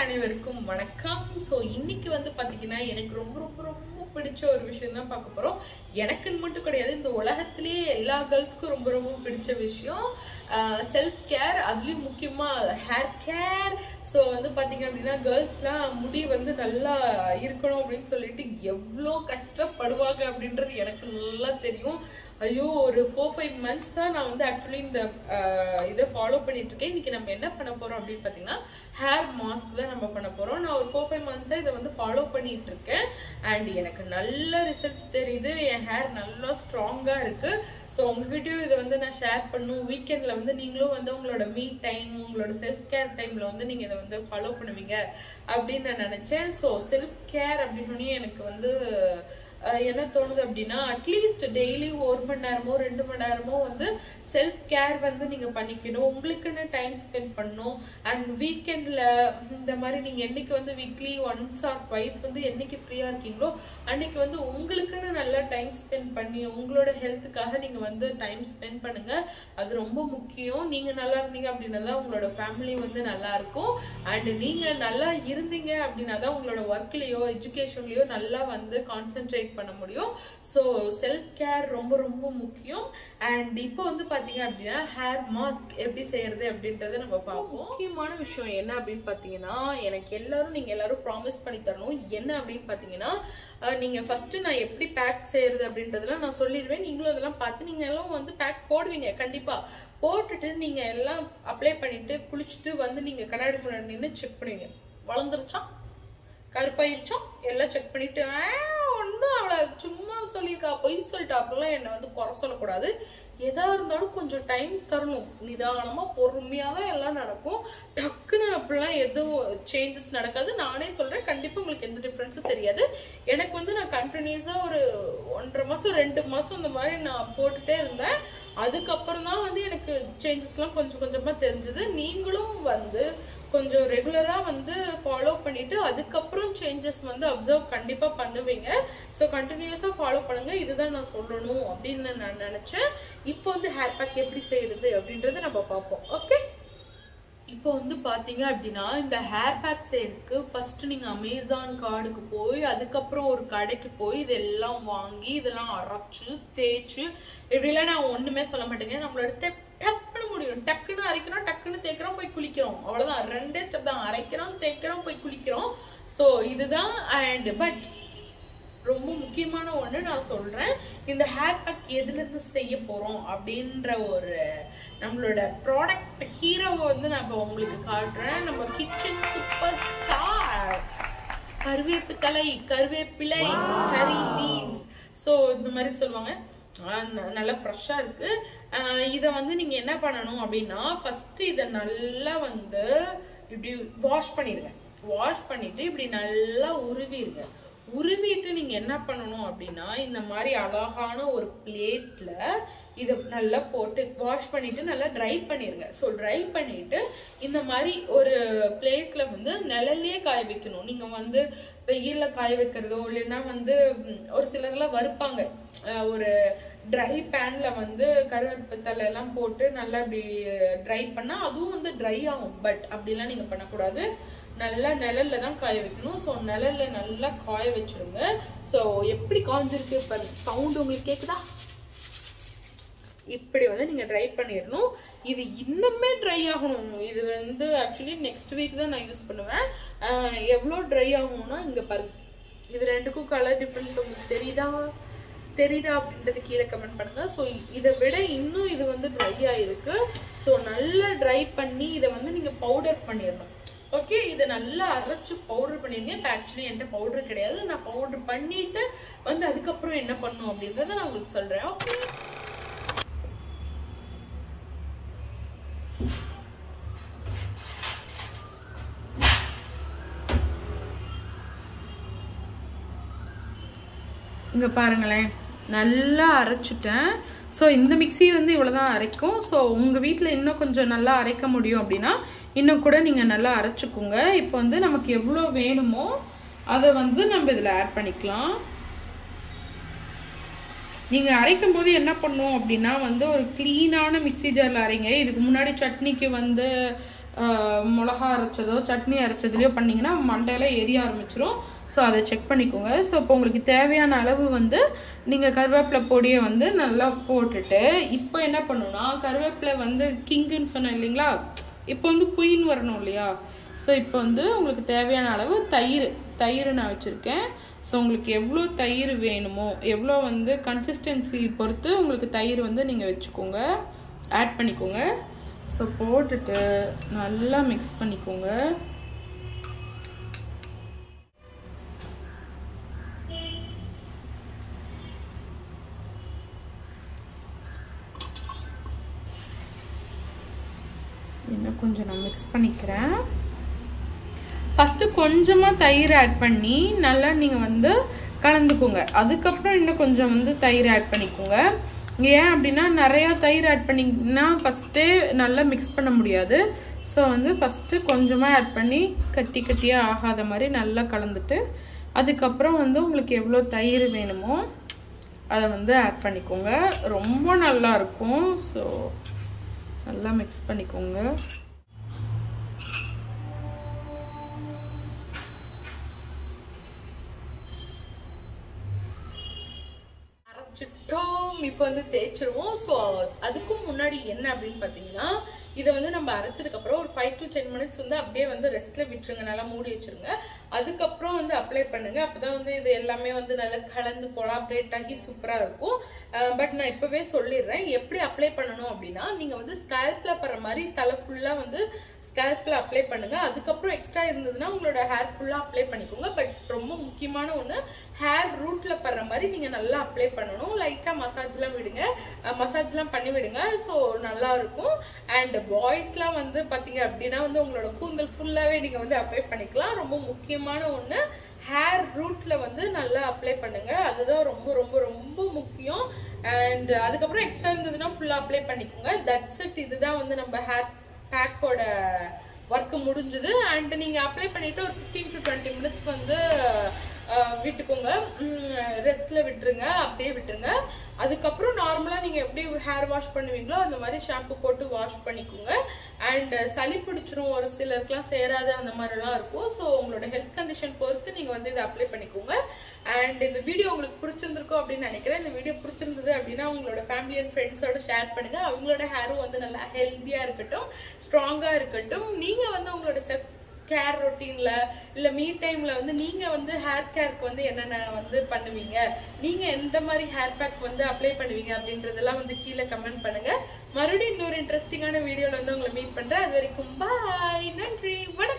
அனைவருக்கும் வணக்கம் ஸோ இன்னைக்கு வந்து பார்த்தீங்கன்னா எனக்கு ரொம்ப ரொம்ப ரொம்ப பிடிச்ச ஒரு விஷயம் தான் பார்க்க போகிறோம் எனக்குன்னு மட்டும் கிடையாது இந்த உலகத்திலேயே எல்லா கேர்ள்ஸ்க்கும் ரொம்ப ரொம்ப பிடிச்ச விஷயம் செல்ஃப் கேர் அதுலேயும் முக்கியமாக ஹேர் கேர் ஸோ வந்து பார்த்தீங்க அப்படின்னா கேர்ள்ஸ்லாம் முடி வந்து நல்லா இருக்கணும் அப்படின்னு சொல்லிட்டு எவ்வளோ கஷ்டப்படுவாங்க அப்படின்றது எனக்கு நல்லா தெரியும் ஐயோ ஒரு ஃபோர் ஃபைவ் மந்த்ஸ் தான் நான் வந்து ஆக்சுவலி இந்த அஹ், இதை ஃபாலோ பண்ணிட்டு இருக்கேன் இன்னைக்கு நம்ம என்ன பண்ண போறோம் அப்படின்னு பார்த்தீங்கன்னா ஹேர் மாஸ்க் தான் நம்ம பண்ண போறோம் நான் ஒரு ஃபோர் ஃபைவ் மந்த்ஸாக இதை வந்து ஃபாலோ பண்ணிட்டு இருக்கேன் அண்ட் எனக்கு நல்ல ரிசல்ட் தெரியுது என் ஹேர் நல்லா ஸ்ட்ராங்காக இருக்கு ஸோ உங்ககிட்டயும் இதை வந்து நான் ஷேர் பண்ணும் வீக்கெண்டில் வந்து நீங்களும் வந்து உங்களோட மீ டைம் உங்களோட செல்ஃப் கேர் டைமில் வந்து நீங்கள் இதை வந்து ஃபாலோ பண்ணுவீங்க அப்படின்னு நான் நினச்சேன் ஸோ செல்ஃப் கேர் அப்படின்னு எனக்கு வந்து அஹ், என்ன தோணுது அப்படின்னா அட்லீஸ்ட் டெய்லி ஒரு மணி நேரமோ ரெண்டு மணி நேரமோ வந்து செல்ஃப் கேர் வந்து நீங்கள் பண்ணிக்கணும் உங்களுக்குன்னு டைம் ஸ்பெண்ட் பண்ணணும் அண்ட் வீக்கெண்டில் இந்த மாதிரி நீங்கள் என்னைக்கு வந்து வீக்லி ஒன்ஸ் ஆர் ட்வைஸ் வந்து என்னைக்கு ஃப்ரீயாக இருக்கீங்களோ அன்னைக்கு வந்து உங்களுக்குன்னு நல்லா டைம் ஸ்பெண்ட் பண்ணி உங்களோட ஹெல்த்துக்காக நீங்கள் வந்து டைம் ஸ்பெண்ட் பண்ணுங்க அது ரொம்ப முக்கியம் நீங்கள் நல்லா இருந்தீங்க அப்படின்னா தான் உங்களோட ஃபேமிலி வந்து நல்லா இருக்கும் அண்ட் நீங்கள் நல்லா இருந்தீங்க அப்படின்னா தான் உங்களோட ஒர்க்லேயோ எஜுகேஷன்லேயோ நல்லா வந்து கான்சென்ட்ரேட் பண்ண முடியும் ஸோ செல்ஃப் கேர் ரொம்ப ரொம்ப முக்கியம் அண்ட் இப்போ வந்து பார்த்தீங்க அப்படின்னா ஹேர் மாஸ்க் எப்படி செய்யறது அப்படின்றத நம்ம பார்ப்போம் முக்கியமான விஷயம் என்ன அப்படின்னு பார்த்தீங்கன்னா எனக்கு எல்லாரும் நீங்கள் எல்லாரும் ப்ராமிஸ் பண்ணி தரணும் என்ன அப்படின்னு பார்த்தீங்கன்னா அஹ், நீங்க ஃபர்ஸ்ட் நான் எப்படி பேக் செய்யறது அப்படின்றதெல்லாம் நான் சொல்லிடுவேன் நீங்களும் அதெல்லாம் பார்த்து நீங்க எல்லாம் வந்து பேக் போடுவீங்க கண்டிப்பா போட்டுட்டு நீங்க எல்லாம் அப்ளை பண்ணிட்டு குளிச்சுட்டு வந்து நீங்க கண்ணாடி முன்னாடி நின்று செக் பண்ணுவீங்க வளர்ந்துருச்சா கருப்பாயிருச்சோம் எல்லாம் செக் பண்ணிட்டு ஒன்றும் அவளை சும்மா சொல்லியிருக்கா பொய் சொல்லிட்டா அப்படிலாம் என்னை வந்து குறை சொல்லக்கூடாது எதா இருந்தாலும் கொஞ்சம் டைம் தரணும் நிதானமாக பொறுமையாக தான் எல்லாம் நடக்கும் டக்குன்னு அப்படிலாம் எதுவும் சேஞ்சஸ் நடக்காது நானே சொல்கிறேன் கண்டிப்பாக உங்களுக்கு எந்த டிஃப்ரென்ஸும் தெரியாது எனக்கு வந்து நான் கண்டினியூஸாக ஒரு ஒன்றரை மாதம் ரெண்டு மாதம் இந்த மாதிரி நான் போட்டுட்டே இருந்தேன் அதுக்கப்புறம் தான் வந்து எனக்கு சேஞ்சஸ்லாம் கொஞ்சம் கொஞ்சமாக தெரிஞ்சது நீங்களும் வந்து கொஞ்சம் ரெகுலரா வந்து ஃபாலோ பண்ணிட்டு அதுக்கப்புறம் சேஞ்சஸ் வந்து அப்சர்வ் கண்டிப்பா பண்ணுவீங்க ஸோ கண்டினியூஸா ஃபாலோ பண்ணுங்க இதுதான் நான் சொல்லணும் அப்படின்னு நான் நினைச்சேன் இப்போ வந்து ஹேர் பேக் எப்படி செய்யறது அப்படின்றத நம்ம பார்ப்போம் ஓகே இப்போ வந்து பாத்தீங்க அப்படின்னா இந்த ஹேர் பேக் செய்யறதுக்கு ஃபர்ஸ்ட் நீங்க அமேசான் கார்டுக்கு போய் அதுக்கப்புறம் ஒரு கடைக்கு போய் இதெல்லாம் வாங்கி இதெல்லாம் அரைச்சு தேய்ச்சு இப்படிலாம் நான் ஒண்ணுமே சொல்ல மாட்டேங்க நம்மளோட ஸ்டெப் டப்புன்னு முடியும் டக்குன்னு அரைக்கிறோம் டக்குன்னு தேய்க்கிறோம் போய் குளிக்கிறோம் அவ்வளவுதான் ரெண்டே ஸ்டெப் தான் அரைக்கிறோம் தேய்க்கிறோம் போய் குளிக்கிறோம் ஸோ இதுதான் அண்ட் பட் ரொம்ப முக்கியமான ஒன்று நான் சொல்கிறேன் இந்த ஹேர் பேக் எதுலேருந்து செய்ய போகிறோம் அப்படின்ற ஒரு நம்மளோட ப்ராடக்ட் ஹீரோவை வந்து நான் இப்போ உங்களுக்கு காட்டுறேன் நம்ம கிச்சன் சூப்பர் ஸ்டார் கருவேப்பு தலை கருவேப்பிலை கறி லீவ்ஸ் ஸோ இந்த மாதிரி சொல்லுவாங்க ஆஹ் ந- நல்லா ஃப்ரெஷ்ஷாக இருக்கு இதை வந்து நீங்கள் என்ன பண்ணணும் அப்படின்னா ஃபஸ்ட்டு இதை நல்லா வந்து இப்படி வாஷ் பண்ணிடுங்க வாஷ் பண்ணிட்டு இப்படி நல்லா உருவிடுங்க உருவிட்டு நீங்க என்ன பண்ணணும் அப்படின்னா இந்த மாதிரி அழகான ஒரு பிளேட்ல இதை நல்லா போட்டு வாஷ் பண்ணிட்டு நல்லா ட்ரை பண்ணிருங்க ஸோ ட்ரை பண்ணிட்டு இந்த மாதிரி ஒரு பிளேட்ல வந்து நிழல்லையே காய வைக்கணும் நீங்க வந்து வெயில்ல காய வைக்கிறதோ இல்லைன்னா வந்து ம், ஒரு சிலர்லாம் வறுப்பாங்க அஹ் ஒரு ட்ரை பேன்ல வந்து கருவேப்பு தலை எல்லாம் போட்டு நல்லா இப்படி ட்ரை பண்ணா அதுவும் வந்து ட்ரை ஆகும் பட் அப்படிலாம் நீங்க பண்ணக்கூடாது நல்லா நிழல்ல தான் காய வைக்கணும் ஸோ நிழல்ல நல்லா காய வச்சிருங்க ஸோ எப்படி காய்ஞ்சிருக்கு பாருங்க சவுண்ட் உங்களுக்கு கேக்குதா இப்படி வந்து நீங்க ட்ரை பண்ணிடணும் இது இன்னுமே ட்ரை ஆகணும் இது வந்து ஆக்சுவலி நெக்ஸ்ட் வீக் தான் நான் யூஸ் பண்ணுவேன் ஆஹ் எவ்வளோ ட்ரை ஆகணும்னா இங்க பாருங்க இது ரெண்டுக்கும் கலர் டிஃப்ரெண்ட் உங்களுக்கு தெரியுதா தெரியுதா அப்படின்றது கீழே கமெண்ட் பண்ணுங்க ஸோ இதை விட இன்னும் இது வந்து ட்ரை ஆயிருக்கு ஸோ நல்லா ட்ரை பண்ணி இதை வந்து நீங்க பவுடர் பண்ணிடணும் ஓகே இதை நல்லா அரைச்சு பவுடர் பண்ணிருங்க இப்போ ஆக்சுவலி என்கிட்ட பவுடர் கிடையாது நான் பவுடர் பண்ணிட்டு வந்து அதுக்கப்புறம் என்ன பண்ணும் அப்படின்றத நான் உங்களுக்கு சொல்றேன் ஓகே இங்கே பாருங்களேன் நல்லா அரைச்சிட்டேன் ஸோ இந்த மிக்ஸி வந்து இவ்வளோதான் அரைக்கும் ஸோ உங்கள் வீட்டில் இன்னும் கொஞ்சம் நல்லா அரைக்க முடியும் அப்படின்னா இன்னும் கூட நீங்கள் நல்லா அரைச்சிக்கோங்க இப்போ வந்து நமக்கு எவ்வளோ வேணுமோ அதை வந்து நம்ம இதில் ஆட் பண்ணிக்கலாம் நீங்கள் அரைக்கும் போது என்ன பண்ணும் அப்படின்னா வந்து ஒரு க்ளீனான மிக்ஸி ஜாரில் அரைங்க இதுக்கு முன்னாடி சட்னிக்கு வந்து ஆஹ், மிளகா அரைச்சதோ சட்னி அரைச்சதுலையோ பண்ணீங்கன்னா மண்டையில எரிய ஆரம்பிச்சிரும் ஸோ அதை செக் பண்ணிக்கோங்க ஸோ இப்போ உங்களுக்கு தேவையான அளவு வந்து நீங்கள் கருவேப்பிலை பொடியை வந்து நல்லா போட்டுட்டு இப்போ என்ன பண்ணணும்னா கருவேப்பிலை வந்து கிங்குன்னு சொன்னேன் இல்லைங்களா இப்போ வந்து குயின் வரணும் இல்லையா ஸோ இப்போ வந்து உங்களுக்கு தேவையான அளவு தயிர் தயிர் நான் வச்சுருக்கேன் ஸோ உங்களுக்கு எவ்வளோ தயிர் வேணுமோ எவ்வளோ வந்து கன்சிஸ்டன்சி பொறுத்து உங்களுக்கு தயிர் வந்து நீங்கள் வச்சுக்கோங்க ஆட் பண்ணிக்கோங்க ஸோ போட்டுட்டு நல்லா மிக்ஸ் பண்ணிக்கோங்க இன்னும் கொஞ்சம் நான் மிக்ஸ் பண்ணிக்கிறேன் ஃபஸ்ட்டு கொஞ்சமாக தயிர் ஆட் பண்ணி நல்லா நீங்கள் வந்து கலந்துக்கோங்க அதுக்கப்புறம் இன்னும் கொஞ்சம் வந்து தயிர் ஆட் பண்ணிக்கோங்க ஏன் அப்படின்னா நிறையா தயிர் ஆட் பண்ணிங்கன்னா ஃபஸ்ட்டே நல்லா மிக்ஸ் பண்ண முடியாது ஸோ வந்து ஃபஸ்ட்டு கொஞ்சமாக ஆட் பண்ணி கட்டி கட்டியாக ஆகாத மாதிரி நல்லா கலந்துட்டு அதுக்கப்புறம் வந்து உங்களுக்கு எவ்வளோ தயிர் வேணுமோ அதை வந்து ஆட் பண்ணிக்கோங்க ரொம்ப நல்லா இருக்கும் ஸோ நல்லா மிக்ஸ் பண்ணிக்கோங்க அரைச்சிட்டோம் இப்போ வந்து தேய்ச்சிருவோம் ஸோ அதுக்கும் முன்னாடி என்ன அப்படின்னு பார்த்தீங்கன்னா இதை வந்து நம்ம அரைச்சதுக்கு அப்புறம் ஒரு ஃபைவ் டு டென் மினிட்ஸ் வந்து அப்படியே வந்து ரெஸ்ட்ல விட்டுருங்க நல்லா மூடி வச்சிருங்க அதுக்கப்புறம் வந்து அப்ளை பண்ணுங்க அப்பதான் வந்து இது எல்லாமே வந்து நல்லா கலந்து கொலாபரேட் ஆகி சூப்பரா இருக்கும் பட் நான் இப்பவே சொல்லிடுறேன் எப்படி அப்ளை பண்ணணும் அப்படின்னா நீங்க வந்து ஸ்கேல்ப்ல படுற மாதிரி தலை ஃபுல்லா வந்து ஸ்கேல்ப்ல அப்ளை பண்ணுங்க அதுக்கப்புறம் எக்ஸ்ட்ரா இருந்ததுன்னா உங்களோட ஹேர் ஃபுல்லா அப்ளை பண்ணிக்கோங்க பட் ரொம்ப முக்கியமான ஒண்ணு ஹேர் ரூட்ல படுற மாதிரி நீங்க நல்லா அப்ளை பண்ணணும் லைட்டா மசாஜ்லாம் விடுங்க மசாஜ்லாம் பண்ணி விடுங்க ஸோ நல்லா இருக்கும் அண்ட் பாய்ஸ்லாம் வந்து பாத்தீங்க அப்படின்னா வந்து உங்களோட கூந்தல் ஃபுல்லாவே நீங்க வந்து அப்ளை பண்ணிக்கலாம் ரொம்ப முக்கியமான ஒண்ணு ஹேர் ரூட்ல வந்து நல்லா அப்ளை பண்ணுங்க அதுதான் ரொம்ப ரொம்ப ரொம்ப முக்கியம் அண்ட் அதுக்கப்புறம் எக்ஸ்ட்ரா இருந்ததுன்னா ஃபுல்லா அப்ளை பண்ணிக்கோங்க தட்ஸ் இட் இதுதான் வந்து நம்ம ஹேர் பேக்கோட ஒர்க் முடிஞ்சுது அண்ட் நீங்க அப்ளை பண்ணிட்டு ஒரு 15 டு டுவெண்ட்டி மினிட்ஸ் வந்து அஹ், விட்டுக்கோங்க ரெஸ்ட்ல விட்டுருங்க அப்படியே விட்டுருங்க அதுக்கப்புறம் நார்மலா நீங்க எப்படி ஹேர் வாஷ் பண்ணுவீங்களோ அந்த மாதிரி ஷாம்பு போட்டு வாஷ் பண்ணிக்கோங்க அண்ட் சளி பிடிச்சிரும் ஒரு சிலருக்குலாம் சேராது அந்த மாதிரிலாம் இருக்கும் ஸோ உங்களோட ஹெல்த் கண்டிஷன் பொறுத்து நீங்க வந்து இதை அப்ளை பண்ணிக்கோங்க அண்ட் இந்த வீடியோ உங்களுக்கு பிடிச்சிருந்திருக்கும் அப்படின்னு நினைக்கிறேன் இந்த வீடியோ பிடிச்சிருந்தது அப்படின்னா உங்களோட ஃபேமிலி அண்ட் ஃப்ரெண்ட்ஸோட ஷேர் பண்ணுங்க அவங்களோட ஹேரும் வந்து நல்லா ஹெல்த்தியா இருக்கட்டும் ஸ்ட்ராங்கா இருக்கட்டும் நீங்க வந்து உங்களோட செஃப் கேர் ரொட்டீன்ல இல்ல மீ டைம்ல வந்து நீங்க வந்து ஹேர் கேருக்கு வந்து என்னென்ன வந்து பண்ணுவீங்க நீங்க எந்த மாதிரி ஹேர் பேக் வந்து அப்ளை பண்ணுவீங்க அப்படின்றதெல்லாம் வந்து கீழே கமெண்ட் பண்ணுங்க மறுபடியும் இன்னொரு இன்ட்ரெஸ்டிங்கான வீடியோல வந்து உங்களை மீட் பண்றேன் அது வரைக்கும் பாய் நன்றி வணக்கம்